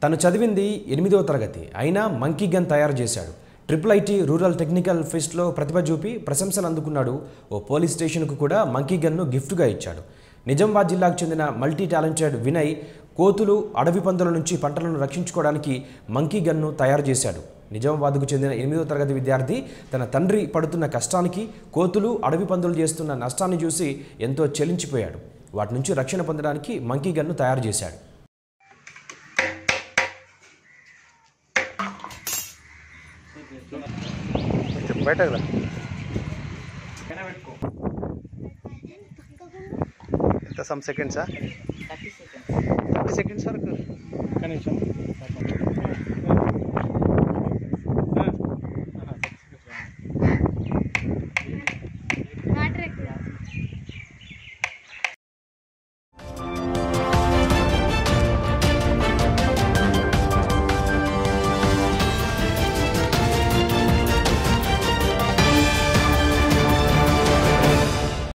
తను చదివింది ఎనిమిదవ తరగతి అయినా మంకీ గన్ తయారు చేశాడు ట్రిపుల్ ఐటీ రూరల్ టెక్నికల్ ఫెస్ట్లో ప్రతిభ చూపి ప్రశంసలు అందుకున్నాడు ఓ పోలీస్ స్టేషన్కు కూడా మంకీ గన్ను గిఫ్ట్గా ఇచ్చాడు నిజామాబాద్ జిల్లాకు చెందిన మల్టీ టాలెంటెడ్ వినయ్ కోతులు అడవి పందుల నుంచి పంటలను రక్షించుకోవడానికి మంకీ గన్ను తయారు చేశాడు నిజామాబాద్కు చెందిన ఎనిమిదో తరగతి విద్యార్థి తన తండ్రి పడుతున్న కష్టానికి కోతులు అడవి పందులు చేస్తున్న నష్టాన్ని చూసి ఎంతో చెలించిపోయాడు వాటి నుంచి రక్షణ పొందడానికి మంకీ గన్ను తయారు చేశాడు కొంచెం బయటకు రా ఎంత సమ్ సెకండ్సా థర్టీ సెకండ్స్ వరకు కనీసం